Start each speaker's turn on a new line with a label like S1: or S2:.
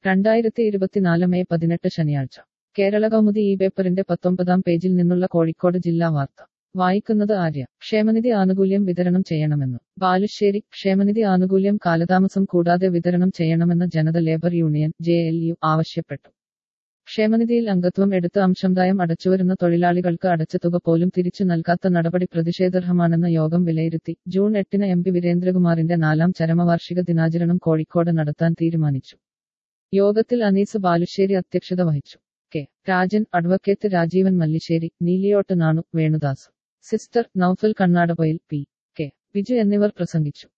S1: രണ്ടായിരത്തി ഇരുപത്തിനാല് മെയ് പതിനെട്ട് ശനിയാഴ്ച കേരള കൗമുദി ഈ പേപ്പറിന്റെ പത്തൊമ്പതാം പേജിൽ നിന്നുള്ള കോഴിക്കോട് ജില്ലാ വാർത്ത വായിക്കുന്നത് ആര്യ ക്ഷേമനിധി ആനുകൂല്യം വിതരണം ചെയ്യണമെന്ന് ബാലുശ്ശേരി ക്ഷേമനിധി ആനുകൂല്യം കാലതാമസം കൂടാതെ വിതരണം ചെയ്യണമെന്ന് ജനത labour union J L U ആവശ്യപ്പെട്ടു ക്ഷേമനിധിയിൽ അംഗത്വം എടുത്ത് അംശംദായം അടച്ചുവരുന്ന തൊഴിലാളികൾക്ക് അടച്ച തുക പോലും തിരിച്ചു നൽകാത്ത നടപടി പ്രതിഷേധാർഹമാണെന്ന് യോഗം വിലയിരുത്തി ജൂൺ എട്ടിന് എം പി വീരേന്ദ്രകുമാറിന്റെ നാലാം ചരമവാർഷിക ദിനാചരണം കോഴിക്കോട് നടത്താൻ തീരുമാനിച്ചു യോഗത്തിൽ അനീസ് ബാലുശ്ശേരി അധ്യക്ഷത വഹിച്ചു കെ രാജൻ അഡ്വക്കേറ്റ് രാജീവൻ മല്ലിശ്ശേരി നീലിയോട്ട് നാണു വേണുദാസ് സിസ്റ്റർ നൌഫൽ കണ്ണാടപൊയിൽ പി കെ ബിജു എന്നിവർ പ്രസംഗിച്ചു